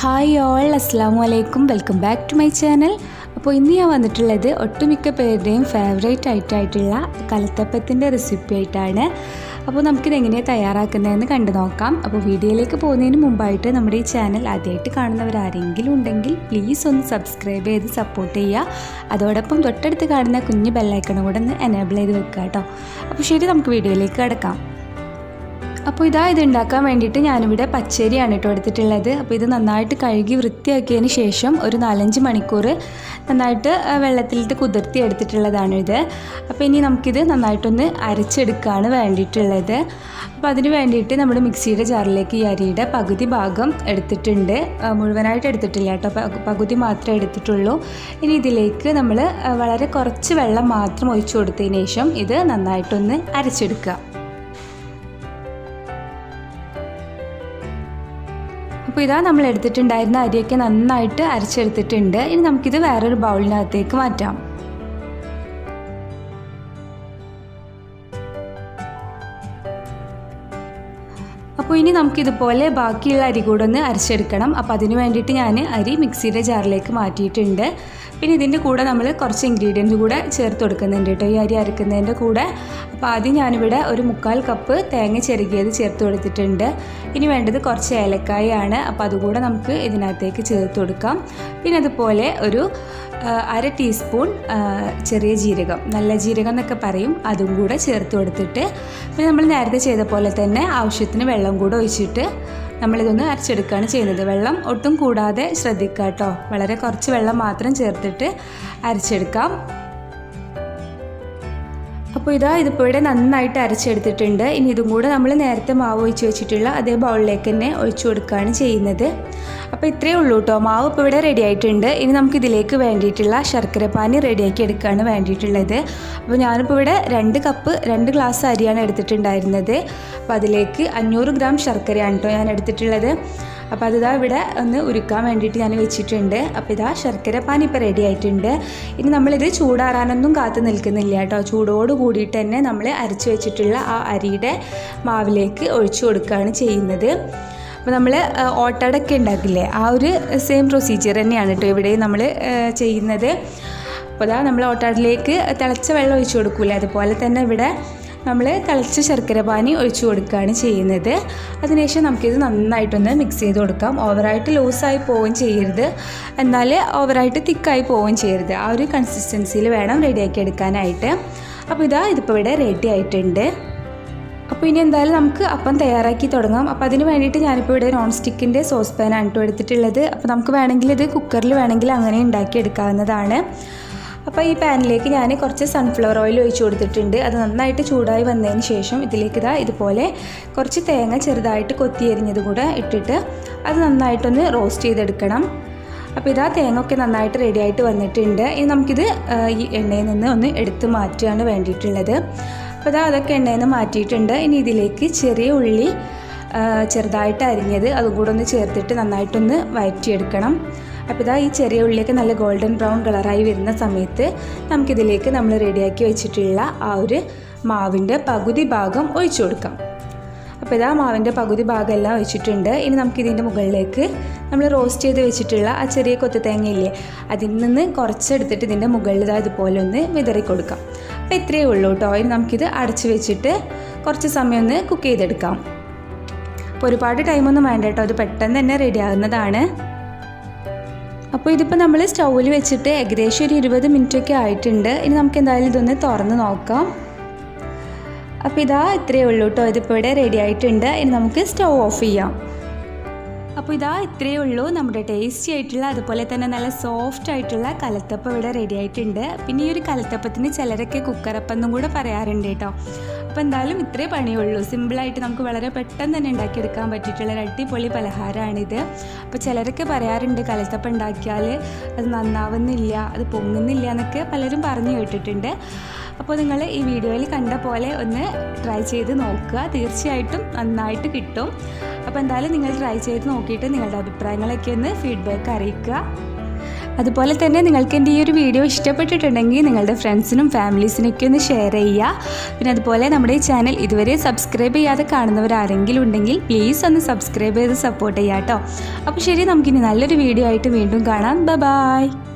hi all അസ്സാം വലൈക്കും welcome back to my channel അപ്പോൾ ഇന്ന് ഞാൻ വന്നിട്ടുള്ളത് ഒട്ടുമിക്ക പേരുടെയും ഫേവറേറ്റ് ആയിട്ടായിട്ടുള്ള കലത്തപ്പത്തിൻ്റെ റെസിപ്പി ആയിട്ടാണ് അപ്പോൾ നമുക്കിത് എങ്ങനെയാണ് തയ്യാറാക്കുന്നതെന്ന് കണ്ടു നോക്കാം അപ്പോൾ വീഡിയോയിലേക്ക് പോകുന്നതിന് മുമ്പായിട്ട് നമ്മുടെ ഈ ചാനൽ ആദ്യമായിട്ട് കാണുന്നവരാരെങ്കിലും ഉണ്ടെങ്കിൽ പ്ലീസ് ഒന്ന് സബ്സ്ക്രൈബ് ചെയ്ത് സപ്പോർട്ട് ചെയ്യുക അതോടൊപ്പം തൊട്ടടുത്ത് കാണുന്ന കുഞ്ഞ് ബെല്ലൈക്കണും കൂടെ ഒന്ന് എനേബിൾ ചെയ്ത് വെക്കുക കേട്ടോ അപ്പോൾ ശരി നമുക്ക് വീഡിയോയിലേക്ക് കിടക്കാം അപ്പോൾ ഇതാ ഇത് ഉണ്ടാക്കാൻ വേണ്ടിയിട്ട് ഞാനിവിടെ പച്ചരിയാണ് കേട്ടോ എടുത്തിട്ടുള്ളത് അപ്പോൾ ഇത് നന്നായിട്ട് കഴുകി വൃത്തിയാക്കിയതിന് ശേഷം ഒരു നാലഞ്ച് മണിക്കൂർ നന്നായിട്ട് ആ, വെള്ളത്തിലിട്ട് കുതിർത്തി എടുത്തിട്ടുള്ളതാണ് ഇത് അപ്പോൾ ഇനി നമുക്കിത് നന്നായിട്ടൊന്ന് അരച്ചെടുക്കുകയാണ് വേണ്ടിയിട്ടുള്ളത് അപ്പോൾ അതിന് വേണ്ടിയിട്ട് നമ്മുടെ മിക്സിയുടെ ജാറിലേക്ക് ഈ അരിയുടെ പകുതി ഭാഗം എടുത്തിട്ടുണ്ട് ആ, മുഴുവനായിട്ട് എടുത്തിട്ടില്ല കേട്ടോ പ- പകുതി മാത്രമേ എടുത്തിട്ടുള്ളൂ ഇനി ഇതിലേക്ക് നമ്മൾ ആ, വളരെ കുറച്ച് വെള്ളം മാത്രം ഒഴിച്ചു കൊടുത്തതിന് ശേഷം ഇത് നന്നായിട്ടൊന്ന് അരച്ചെടുക്കുക അപ്പോൾ ഇതാ നമ്മൾ എടുത്തിട്ടുണ്ടായിരുന്ന അരിയൊക്കെ നന്നായിട്ട് അരച്ചെടുത്തിട്ടുണ്ട് ഇനി നമുക്കിത് വേറൊരു ബൗളിനകത്തേക്ക് മാറ്റാം അപ്പോൾ ഇനി നമുക്കിതുപോലെ ബാക്കിയുള്ള അരി കൂടെ ഒന്ന് അരച്ചെടുക്കണം അപ്പോൾ അതിന് വേണ്ടിയിട്ട് ഞാൻ അരി മിക്സിയുടെ ജാറിലേക്ക് മാറ്റിയിട്ടുണ്ട് പിന്നെ ഇതിൻ്റെ കൂടെ നമ്മൾ കുറച്ച് ഇൻഗ്രീഡിയൻറ്റ് കൂടെ ചേർത്ത് കൊടുക്കുന്നുണ്ട് കേട്ടോ ഈ അരി അരക്കുന്നതിൻ്റെ കൂടെ അപ്പോൾ ആദ്യം ഞാനിവിടെ ഒരു മുക്കാൽ കപ്പ് തേങ്ങ ചെറുകിയത് ചേർത്ത് കൊടുത്തിട്ടുണ്ട് ഇനി വേണ്ടത് കുറച്ച് ഏലക്കായാണ് അപ്പോൾ അതുകൂടെ നമുക്ക് ഇതിനകത്തേക്ക് ചേർത്ത് കൊടുക്കാം പിന്നെ അതുപോലെ ഒരു ആ, അര ടീസ്പൂൺ ആ, ചെറിയ ജീരകം നല്ല ജീരകം എന്നൊക്കെ പറയും അതും കൂടെ ചേർത്ത് കൊടുത്തിട്ട് പിന്നെ നമ്മൾ നേരത്തെ ചെയ്ത പോലെ തന്നെ ആവശ്യത്തിന് വെള്ളം കൂടെ ഒഴിച്ചിട്ട് നമ്മളിതൊന്ന് അരച്ചെടുക്കുകയാണ് ചെയ്യുന്നത് വെള്ളം ഒട്ടും കൂടാതെ ശ്രദ്ധിക്കുക കേട്ടോ വളരെ കുറച്ച് വെള്ളം മാത്രം ചേർത്തിട്ട് അരച്ചെടുക്കാം അപ്പോൾ ഇതാ ഇതിപ്പോൾ ഇവിടെ നന്നായിട്ട് അരച്ചെടുത്തിട്ടുണ്ട് ഇനി ഇതും കൂടെ നമ്മൾ നേരത്തെ മാവ് ഒഴിച്ച് വെച്ചിട്ടുള്ള അതേ ബൗളിലേക്ക് തന്നെ ഒഴിച്ചു കൊടുക്കുകയാണ് ചെയ്യുന്നത് അപ്പോൾ ഇത്രയേ ഉള്ളൂ കേട്ടോ മാവ് ഇപ്പോൾ ഇവിടെ റെഡി ആയിട്ടുണ്ട് ഇനി നമുക്ക് ഇതിലേക്ക് വേണ്ടിയിട്ടുള്ള ശർക്കരപ്പാനി റെഡിയാക്കി എടുക്കുകയാണ് വേണ്ടിയിട്ടുള്ളത് അപ്പോൾ ഞാനിപ്പോൾ ഇവിടെ രണ്ട് കപ്പ് രണ്ട് ഗ്ലാസ് അരിയാണ് എടുത്തിട്ടുണ്ടായിരുന്നത് അപ്പോൾ അതിലേക്ക് അഞ്ഞൂറ് ഗ്രാം ശർക്കരയാണ് കേട്ടോ ഞാൻ എടുത്തിട്ടുള്ളത് അപ്പോൾ അതിതാ ഇവിടെ ഒന്ന് ഉരുക്കാൻ വേണ്ടിയിട്ട് ഞാൻ വെച്ചിട്ടുണ്ട് അപ്പോൾ ഇതാ ശർക്കര പാനി ഇപ്പോൾ റെഡി ആയിട്ടുണ്ട് ഇനി നമ്മളിത് ചൂടാറാനൊന്നും കാത്തു നിൽക്കുന്നില്ല കേട്ടോ ചൂടോട് കൂടിയിട്ട് തന്നെ നമ്മൾ അരച്ച് വെച്ചിട്ടുള്ള ആ അരിയുടെ മാവിലേക്ക് ഒഴിച്ചു കൊടുക്കുകയാണ് ചെയ്യുന്നത് അപ്പോൾ നമ്മൾ ഓട്ടടൊക്കെ ഉണ്ടാക്കില്ലേ ആ ഒരു സെയിം പ്രൊസീജിയർ തന്നെയാണ് കേട്ടോ ഇവിടെ നമ്മൾ ചെയ്യുന്നത് അപ്പോൾ അതാ നമ്മൾ ഓട്ടാടിലേക്ക് തിളച്ച വെള്ളം ഒഴിച്ചു കൊടുക്കൂലേ അതുപോലെ തന്നെ ഇവിടെ നമ്മൾ തിളച്ച ശർക്കര പാനി ഒഴിച്ചു കൊടുക്കുകയാണ് ചെയ്യുന്നത് അതിനുശേഷം നമുക്കിത് നന്നായിട്ടൊന്ന് മിക്സ് ചെയ്ത് കൊടുക്കാം ഓവറായിട്ട് ലൂസായി പോവുകയും ചെയ്യരുത് എന്നാൽ ഓവറായിട്ട് തിക്കായി പോവുകയും ചെയ്യരുത് ആ ഒരു കൺസിസ്റ്റൻസിയിൽ വേണം റെഡിയാക്കി എടുക്കാനായിട്ട് അപ്പോൾ ഇതാ ഇതിപ്പോൾ ഇവിടെ റെഡി ആയിട്ടുണ്ട് അപ്പോൾ ഇനി എന്തായാലും നമുക്ക് അപ്പം തയ്യാറാക്കി തുടങ്ങാം അപ്പോൾ അതിന് വേണ്ടിയിട്ട് ഞാനിപ്പോൾ ഇവിടെ നോൺ സ്റ്റിക്കിൻ്റെ സോസ് പാനാണ് കേട്ടോ എടുത്തിട്ടുള്ളത് അപ്പോൾ നമുക്ക് വേണമെങ്കിൽ ഇത് കുക്കറിൽ വേണമെങ്കിൽ അങ്ങനെ ഉണ്ടാക്കി എടുക്കാവുന്നതാണ് അപ്പോൾ ഈ പാനിലേക്ക് ഞാൻ കുറച്ച് സൺഫ്ലവർ ഓയിൽ ഒഴിച്ചു കൊടുത്തിട്ടുണ്ട് അത് നന്നായിട്ട് ചൂടായി വന്നതിന് ശേഷം ഇതിലേക്ക് ഇതാ ഇതുപോലെ കുറച്ച് തേങ്ങ ചെറുതായിട്ട് കൊത്തി എരിഞ്ഞത് കൂടെ ഇട്ടിട്ട് അത് നന്നായിട്ടൊന്ന് റോസ്റ്റ് ചെയ്തെടുക്കണം അപ്പോൾ ഇതാ തേങ്ങ ഒക്കെ നന്നായിട്ട് റെഡി ആയിട്ട് വന്നിട്ടുണ്ട് ഇനി നമുക്കിത് ആ, ഈ എണ്ണയിൽ നിന്ന് ഒന്ന് എടുത്ത് മാറ്റുകയാണ് വേണ്ടിയിട്ടുള്ളത് അപ്പോൾ ഇതാ അതൊക്കെ എണ്ണയിൽ നിന്ന് മാറ്റിയിട്ടുണ്ട് ഇനി ഇതിലേക്ക് ചെറിയ ഉള്ളി ആ, ചെറുതായിട്ട് അരിഞ്ഞത് അതും കൂടെ ഒന്ന് ചേർത്തിട്ട് നന്നായിട്ടൊന്ന് വഴറ്റിയെടുക്കണം അപ്പോൾ ഇതാ ഈ ചെറിയ ഉള്ളിയൊക്കെ നല്ല ഗോൾഡൻ ബ്രൗൺ കളറായി വരുന്ന സമയത്ത് നമുക്കിതിലേക്ക് നമ്മൾ റെഡിയാക്കി വെച്ചിട്ടുള്ള ആ ഒരു മാവിൻ്റെ പകുതി ഭാഗം ഒഴിച്ചു കൊടുക്കാം അപ്പോൾ ഇതാ മാവിൻ്റെ പകുതി ഭാഗം എല്ലാം ഒഴിച്ചിട്ടുണ്ട് ഇനി നമുക്കിതിൻ്റെ മുകളിലേക്ക് നമ്മൾ റോസ്റ്റ് ചെയ്ത് വെച്ചിട്ടുള്ള ആ ചെറിയ കൊത്തു തേങ്ങയില്ലേ അതിൽ നിന്ന് കുറച്ചെടുത്തിട്ട് ഇതിൻ്റെ മുകളിൽ ഇതാ ഇതുപോലെ ഒന്ന് വിതറി കൊടുക്കാം അപ്പോൾ ഇത്രയേ ഉള്ളൂ കേട്ടോ ഇനി നമുക്കിത് അടച്ച് വെച്ചിട്ട് കുറച്ച് സമയം ഒന്ന് കുക്ക് ചെയ്തെടുക്കാം അപ്പോൾ ഒരുപാട് ടൈമൊന്നും വേണ്ട കേട്ടോ അത് പെട്ടെന്ന് തന്നെ റെഡി ആകുന്നതാണ് അപ്പോൾ ഇതിപ്പോൾ നമ്മൾ സ്റ്റൗവിൽ വെച്ചിട്ട് ഏകദേശം ഒരു ഇരുപത് മിനിറ്റൊക്കെ ആയിട്ടുണ്ട് ഇനി നമുക്ക് എന്തായാലും ഇതൊന്ന് തുറന്ന് നോക്കാം അപ്പോൾ ഇതാ ഇത്രയേ ഉള്ളൂ കേട്ടോ ഇതിപ്പോൾ ഇവിടെ റെഡി ആയിട്ടുണ്ട് ഇനി നമുക്ക് സ്റ്റൗ ഓഫ് ചെയ്യാം അപ്പോൾ ഇതാ ഇത്രയേ ഉള്ളൂ നമ്മുടെ ടേസ്റ്റി ആയിട്ടുള്ള അതുപോലെ തന്നെ നല്ല സോഫ്റ്റ് ആയിട്ടുള്ള കലത്തപ്പം ഇവിടെ റെഡി ആയിട്ടുണ്ട് പിന്നെ ഈ ഒരു കലത്തപ്പത്തിന് ചിലരൊക്കെ കുക്കറപ്പം എന്നും കൂടെ പറയാറുണ്ട് കേട്ടോ അപ്പോൾ എന്തായാലും ഇത്രേ പണിയുള്ളൂ സിമ്പിളായിട്ട് നമുക്ക് വളരെ പെട്ടെന്ന് തന്നെ ഉണ്ടാക്കിയെടുക്കാൻ പറ്റിയിട്ടുള്ള ഒരു അടിപൊളി പലഹാരമാണിത് അപ്പോൾ ചിലരൊക്കെ പറയാറുണ്ട് കലത്തപ്പം ഉണ്ടാക്കിയാൽ അത് നന്നാവുന്നില്ല അത് പൊങ്ങുന്നില്ല എന്നൊക്കെ പലരും പറഞ്ഞു കേട്ടിട്ടുണ്ട് അപ്പോൾ നിങ്ങൾ ഈ വീഡിയോയിൽ കണ്ട പോലെ ഒന്ന് ട്രൈ ചെയ്ത് നോക്കുക തീർച്ചയായിട്ടും നന്നായിട്ട് കിട്ടും അപ്പോൾ എന്തായാലും നിങ്ങൾ ട്രൈ ചെയ്ത് നോക്കിയിട്ട് നിങ്ങളുടെ അഭിപ്രായങ്ങളൊക്കെ ഒന്ന് ഫീഡ്ബാക്ക് അറിയിക്കുക അതുപോലെ തന്നെ നിങ്ങൾക്ക് എൻ്റെ ഈ ഒരു വീഡിയോ ഇഷ്ടപ്പെട്ടിട്ടുണ്ടെങ്കിൽ നിങ്ങളുടെ ഫ്രണ്ട്സിനും ഫാമിലീസിനൊക്കെ ഒന്ന് ഷെയർ ചെയ്യുക പിന്നെ അതുപോലെ നമ്മുടെ ഈ ചാനൽ ഇതുവരെ സബ്സ്ക്രൈബ് ചെയ്യാതെ കാണുന്നവരാരെങ്കിലും ഉണ്ടെങ്കിൽ പ്ലീസ് ഒന്ന് സബ്സ്ക്രൈബ് ചെയ്ത് സപ്പോർട്ട് ചെയ്യാം കേട്ടോ അപ്പോൾ ശരി നമുക്കിനി നല്ലൊരു വീഡിയോ ആയിട്ട് വീണ്ടും കാണാം ബ ബായ്